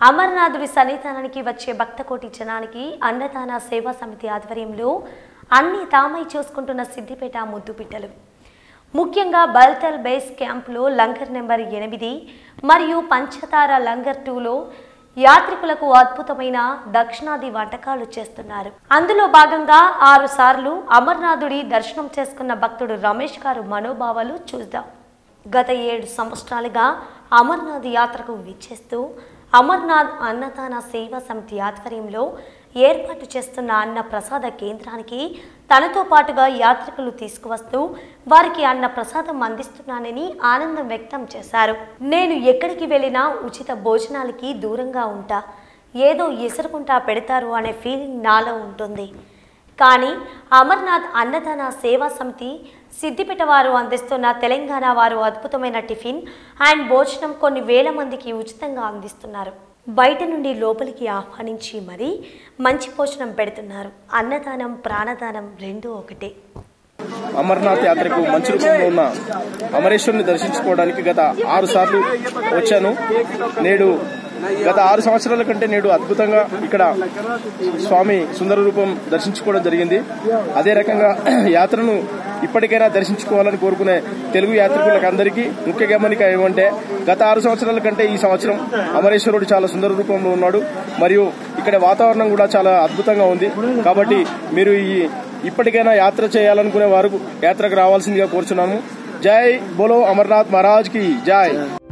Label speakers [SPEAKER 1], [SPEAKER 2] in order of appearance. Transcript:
[SPEAKER 1] అమర్నాథుడి సన్నిధానానికి వచ్చే భక్తకోటి జనానికి అన్నదాన సేవా సమితి ఆధ్వర్యంలో అన్ని తామై చూసుకుంటున్న సిద్దిపేట ముద్దుబిడ్డలు ముఖ్యంగా బల్తల్ బేస్ క్యాంపులో లంగర్ నెంబర్ ఎనిమిది మరియు పంచతార లంగర్ టూలో యాత్రికులకు అద్భుతమైన దక్షిణాది వంటకాలు చేస్తున్నారు అందులో భాగంగా ఆరు సార్లు అమర్నాథుడి దర్శనం చేసుకున్న భక్తుడు రమేష్ గారు మనోభావాలు చూద్దాం గత ఏడు సంవత్సరాలుగా అమర్నాథ్ యాత్రకు విచ్చేస్తూ అమర్నాథ్ అన్నదాన సేవా సమితి ఆధ్వర్యంలో ఏర్పాటు చేస్తున్న అన్న ప్రసాద కేంద్రానికి తనతో పాటుగా యాత్రికులు తీసుకువస్తూ వారికి అన్న ప్రసాదం అందిస్తున్నానని ఆనందం వ్యక్తం చేశారు నేను ఎక్కడికి వెళ్ళినా ఉచిత భోజనాలకి దూరంగా ఉంటా ఏదో ఎసురుకుంటా పెడతారు అనే ఫీలింగ్ నాలో ఉంటుంది కానీ అమర్నాథ్ అన్నదాన సేవా సమితి సిద్దిపేట వారు అందిస్తున్న తెలంగాణ వారు అద్భుతమైన టిఫిన్ అండ్ భోజనం కొన్ని వేల మందికి ఉచితంగా అందిస్తున్నారు బయట నుండి లోపలికి ఆహ్వానించి మరీ మంచి భోజనం పెడుతున్నారు అన్నదానం ప్రాణదానం రెండూ ఒకటే
[SPEAKER 2] అమర్నాథ్ యాత్రకు మంచి రూపంలో ఉన్న అమరేశ్వరుని దర్శించుకోవడానికి గత ఆరు సార్లు వచ్చాను నేడు గత ఆరు సంవత్సరాల కంటే నేడు అద్భుతంగా ఇక్కడ స్వామి సుందర రూపం దర్శించుకోవడం జరిగింది అదే రకంగా యాత్రను ఇప్పటికైనా దర్శించుకోవాలని కోరుకునే తెలుగు యాత్రికులకు అందరికీ ముఖ్య గమనిక ఏమంటే గత ఆరు సంవత్సరాల కంటే ఈ సంవత్సరం అమరేశ్వరుడు చాలా సుందర రూపంలో ఉన్నాడు మరియు ఇక్కడ వాతావరణం కూడా చాలా అద్భుతంగా ఉంది కాబట్టి మీరు ఈ ఇప్పటికైనా యాత్ర చేయాలనుకునే వారు యాత్రకు రావాల్సిందిగా కోరుచున్నాము జై బోలో అమర్నాథ్ మహారాజ్ కి జై